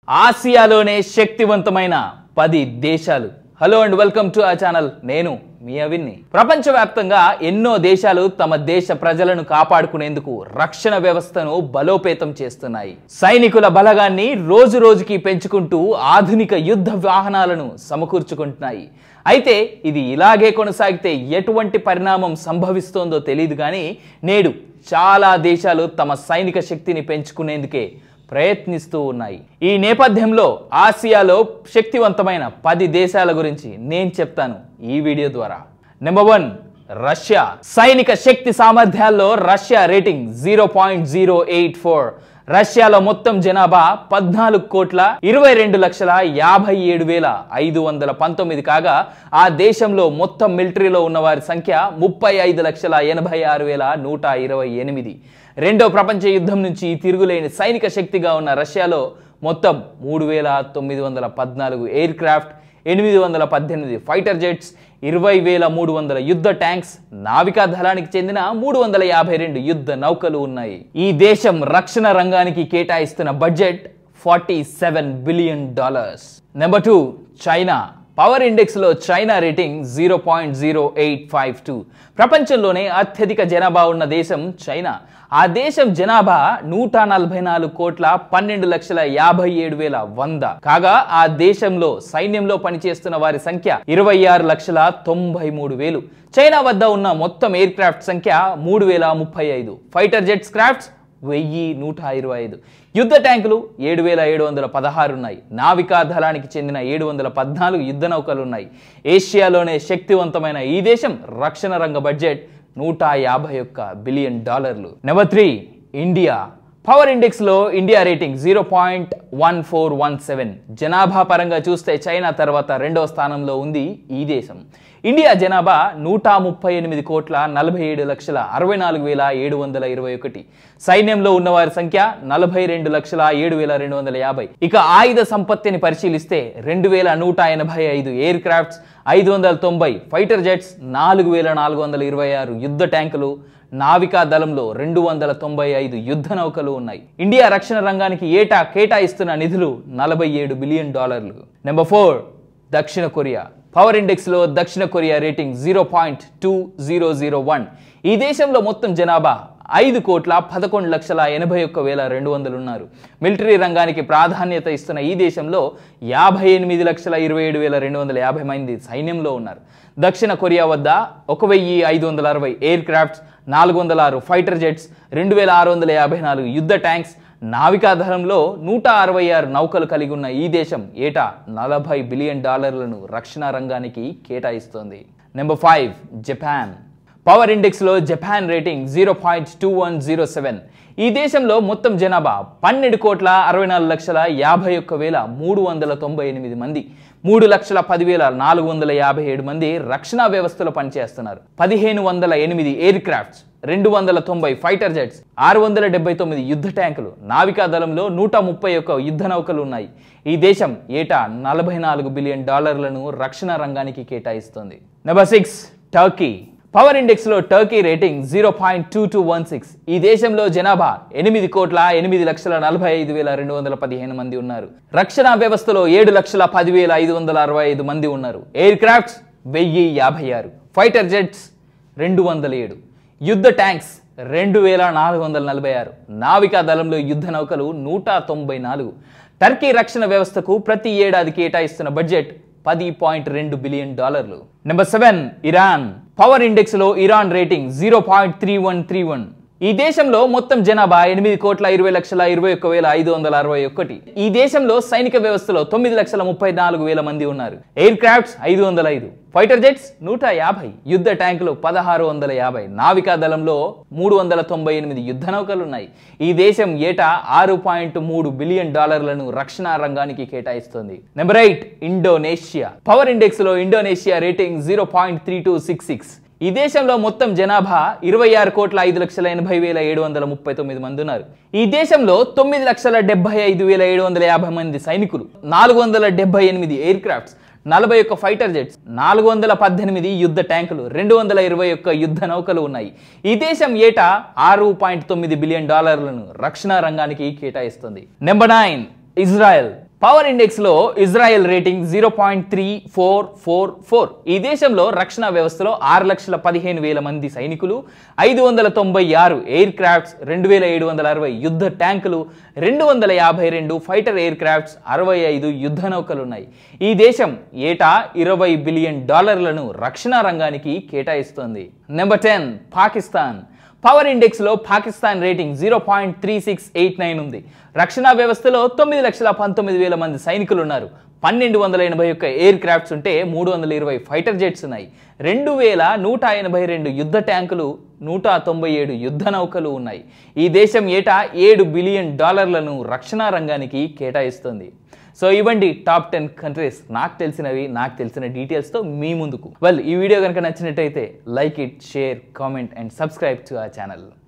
ఆసియాలోనే శక్తివంతమైన పది దేశాలు హలో అండ్ వెల్కమ్ టు ఆ ఛానల్ నేను మీ అవిన్ని ప్రపంచవ్యాప్తంగా ఎన్నో దేశాలు తమ దేశ ప్రజలను కాపాడుకునేందుకు రక్షణ వ్యవస్థను బలోపేతం చేస్తున్నాయి సైనికుల బలగాన్ని రోజు రోజుకి పెంచుకుంటూ ఆధునిక యుద్ధ వాహనాలను సమకూర్చుకుంటున్నాయి అయితే ఇది ఇలాగే కొనసాగితే ఎటువంటి పరిణామం సంభవిస్తోందో తెలియదు కానీ నేడు చాలా దేశాలు తమ సైనిక శక్తిని పెంచుకునేందుకే ప్రయత్నిస్తూ ఉన్నాయి ఈ నేపథ్యంలో ఆసియాలో శక్తివంతమైన పది దేశాల గురించి నేను చెప్తాను ఈ వీడియో ద్వారా నెంబర్ వన్ రష్యా సైనిక శక్తి సామర్థ్యాల్లో Russia rating zero point zero eight four రష్యాలో మొత్తం జనాభా పద్నాలుగు కోట్ల ఇరవై రెండు లక్షల యాభై ఏడు వేల ఐదు వందల పంతొమ్మిది కాగా ఆ దేశంలో మొత్తం మిలిటరీలో ఉన్న వారి సంఖ్య ముప్పై ఐదు లక్షల ఎనభై ఆరు వేల నూట ఇరవై ఎనిమిది రెండో ప్రపంచ యుద్ధం నుంచి తిరుగులేని సైనిక శక్తిగా ఉన్న రష్యాలో మొత్తం మూడు వేల తొమ్మిది వందల పద్నాలుగు ఎయిర్ క్రాఫ్ట్ ఎనిమిది వందల పద్దెనిమిది ఫైటర్ జెట్స్ ఇరవై వేల మూడు వందల యుద్ధ ట్యాంక్స్ నావికా దళానికి చెందిన మూడు వందల యాభై రెండు యుద్ధ నౌకలు ఉన్నాయి ఈ దేశం రక్షణ రంగానికి కేటాయిస్తున్న budget forty seven billion dollars number two China power ఇండెక్స్లో China rating zero point zero eight five two ప్రపంచంలోనే అత్యధిక జనాభా ఉన్న దేశం చైనా ఆ దేశం జనాభా నూట నలభై నాలుగు కోట్ల పన్నెండు లక్షల యాభై ఏడు వేల వంద కాగా ఆ దేశంలో సైన్యంలో పనిచేస్తున్న వారి సంఖ్య ఇరవై ఆరు లక్షల తొంభై మూడు వేలు చైనా వద్ద ఉన్న మొత్తం ఎయిర్ క్రాఫ్ట్ సంఖ్య మూడు వేల ముప్పై ఐదు ఫైటర్ జెట్స్ క్రాఫ్ట్స్ వెయ్యి నూట ఇరవై ఐదు యుద్ధ ట్యాంకులు ఏడు వేల ఏడు వందల పదహారు ఉన్నాయి నావికా దళానికి చెందిన ఏడు వందల పద్నాలుగు యుద్ధ నౌకలు ఉన్నాయి ఏషియాలోనే శక్తివంతమైన ఈ దేశం రక్షణ రంగ బడ్జెట్ నూట యాభై ఒక్క బిలియన్ డాలర్లు number three India power index లో India rating zero point one four one seven జనాభా పరంగా చూస్తే చైనా తర్వాత రెండవ స్థానంలో ఉంది ఈ దేశం ఇండియా జనాభా నూట ముప్పై ఎనిమిది కోట్ల నలభై ఏడు లక్షల అరవై నాలుగు వేల ఏడు వందల ఇరవై ఒకటి సైన్యంలో ఉన్నవారి సంఖ్య నలభై రెండు లక్షల ఏడు వేల రెండు వందల యాభై ఇక ఆయుధ సంపత్తిని పరిశీలిస్తే రెండు వేల నూట ఎనభై ఐదు ఎయిర్ క్రాఫ్ట్స్ ఐదు వందల తొంభై ఫైటర్ జెట్స్ నాలుగు వేల నాలుగు వందల ఇరవై ఆరు యుద్ధ ట్యాంకులు నావికా దళంలో రెండు వందల తొంభై ఐదు యుద్ధ నౌకలు ఉన్నాయి ఇండియా రక్షణ రంగానికి ఏటా కేటాయిస్తున్న నిధులు నలభై ఏడు బిలియన్ డాలర్లు నెంబర్ ఫోర్ దక్షిణ కొరియా పవర్ ఇండెక్స్ లో దక్షిణ Korea rating zero point two zero zero one ఈ దేశంలో మొత్తం జనాభా ఐదు కోట్ల పదకొండు లక్షల ఎనభై ఒక్క వేల రెండు వందలు ఉన్నారు మిలిటరీ రంగానికి ప్రాధాన్యత ఇస్తున్న ఈ దేశంలో యాభై ఎనిమిది లక్షల ఇరవై ఏడు వేల రెండు వందల యాభై మంది సైన్యంలో ఉన్నారు దక్షిణ కొరియా వద్ద ఒక వెయ్యి ఐదు వందల అరవై ఎయిర్ క్రాఫ్ట్స్ నాలుగు వందల ఆరు ఫైటర్ జెట్స్ రెండు వేల ఆరు వందల యాభై నాలుగు యుద్ధ ట్యాంక్స్ నావికాధరంలో నూట అరవై ఆరు నౌకలు కలిగి ఉన్న ఈ దేశం ఏటా నలభై బిలియన్ డాలర్లను రక్షణ రంగానికి కేటాయిస్తోంది నెంబర్ ఫైవ్ జపాన్ పవర్ ఇండెక్స్లో Japan rating zero point two one zero seven ఈ దేశంలో మొత్తం జనాభా పన్నెండు కోట్ల అరవై నాలుగు లక్షల యాభై ఒక్క వేల మూడు వందల తొంభై ఎనిమిది మంది మూడు లక్షల పదివేల నాలుగు వందల యాభై ఏడు మంది రక్షణ వ్యవస్థలో పనిచేస్తున్నారు పదిహేను వందల ఎనిమిది ఎయిర్ క్రాఫ్ట్స్ రెండు వందల తొంభై ఫైటర్ జెట్స్ ఆరు వందల డెబ్బై తొమ్మిది యుద్ధ ట్యాంకులు నావికా దళంలో నూట ముప్పై ఒక్క యుద్ధ నౌకలు ఉన్నాయి ఈ దేశం ఏటా నలభై నాలుగు బిలియన్ డాలర్లను రక్షణ రంగానికి కేటాయిస్తుంది number six Turkey power index లో Turkey rating zero point two two one six ఈ దేశంలో జనాభా ఎనిమిది కోట్ల ఎనిమిది లక్షల నలభై ఐదు వేల రెండు వందల పదిహేను మంది ఉన్నారు రక్షణ వ్యవస్థలో ఏడు లక్షల పదివేల ఐదు వందల అరవై ఐదు మంది ఉన్నారు ఎయిర్ క్రాఫ్ట్స్ వెయ్యి యాభై ఆరు ఫైటర్ జెట్స్ రెండు వందల ఏడు యుద్ధ ట్యాంక్స్ రెండు వేల నాలుగు వందల నలభై ఆరు నావికా దళంలో యుద్ధ నౌకలు నూట తొంభై నాలుగు టర్కీ రక్షణ వ్యవస్థకు ప్రతి ఏడాది కేటాయిస్తున్న బడ్జెట్ పది పాయింట్ రెండు బిలియన్ డాలర్లు number seven Iran power index లో Iran rating zero point three one three one ఈ దేశంలో మొత్తం జనాభా ఎనిమిది కోట్ల ఇరవై లక్షల ఇరవై ఒక్క వేల ఐదు వందల అరవై ఒకటి ఈ దేశంలో సైనిక వ్యవస్థలో తొమ్మిది లక్షల ముప్పై నాలుగు వేల మంది ఉన్నారు ఎయిర్ క్రాఫ్ట్స్ ఐదు వందల ఐదు ఫైటర్ జెట్స్ నూట యాభై యుద్ధ ట్యాంకులు పదహారు వందల యాభై నావికా దళంలో మూడు వందల తొంభై ఎనిమిది యుద్ధ నౌకలు ఉన్నాయి ఈ దేశం ఏటా ఆరు పాయింట్ మూడు బిలియన్ డాలర్లను రక్షణ రంగానికి కేటాయిస్తుంది number eight Indonesia power index లో Indonesia rating zero point three two six six ఈ దేశంలో మొత్తం జనాభా ఇరవై ఆరు కోట్ల ఐదు లక్షల ఎనభై వేల ఏడు వందల ముప్పై తొమ్మిది మంది ఉన్నారు ఈ దేశంలో తొమ్మిది లక్షల డెబ్బై ఐదు వేల ఏడు వందల యాభై మంది సైనికులు నాలుగు వందల డెబ్బై ఎనిమిది ఎయిర్ క్రాఫ్ట్స్ నలభై ఒక్క ఫైటర్ జెట్స్ నాలుగు వందల పద్దెనిమిది యుద్ధ ట్యాంకులు రెండు వందల ఇరవై ఒక్క యుద్ధ నౌకలు ఉన్నాయి ఈ దేశం ఏటా ఆరు పాయింట్ తొమ్మిది బిలియన్ డాలర్లను రక్షణ రంగానికి కేటాయిస్తుంది number nine Israel power index లో Israel rating zero point three four four four ఈ దేశంలో రక్షణ వ్యవస్థలో ఆరు లక్షల పదిహేను వేల మంది సైనికులు ఐదు వందల తొంభై ఆరు ఎయిర్ క్రాఫ్ట్స్ రెండు వేల ఏడు వందల అరవై యుద్ధ ట్యాంకులు రెండు వందల యాభై రెండు ఫైటర్ ఎయిర్ క్రాఫ్ట్స్ అరవై ఐదు యుద్ధ నౌకలు ఉన్నాయి ఈ దేశం ఏటా ఇరవై బిలియన్ డాలర్లను రక్షణ రంగానికి కేటాయిస్తోంది number ten Pakistan power index లో Pakistan rating zero point three six eight nine ఉంది రక్షణ వ్యవస్థలో తొమ్మిది లక్షల పంతొమ్మిది వేల మంది సైనికులు ఉన్నారు పన్నెండు వందల ఎనభై ఒక్క ఎయిర్ క్రాఫ్ట్స్ ఉంటే మూడు వందల ఇరవై ఫైటర్ జెట్స్ ఉన్నాయి రెండు వేల నూట ఎనభై రెండు యుద్ధ ట్యాంకులు నూట తొంభై ఏడు యుద్ధ నౌకలు ఉన్నాయి ఈ దేశం ఏటా ఏడు బిలియన్ డాలర్లను రక్షణ రంగానికి కేటాయిస్తుంది సో ఇవ్వండి టాప్ టెన్ కంట్రీస్ నాకు తెలిసినవి నాకు తెలిసిన డీటెయిల్స్తో మీ ముందుకు వెల్ ఈ వీడియో కనుక నచ్చినట్టయితే like it share comment and subscribe to our channel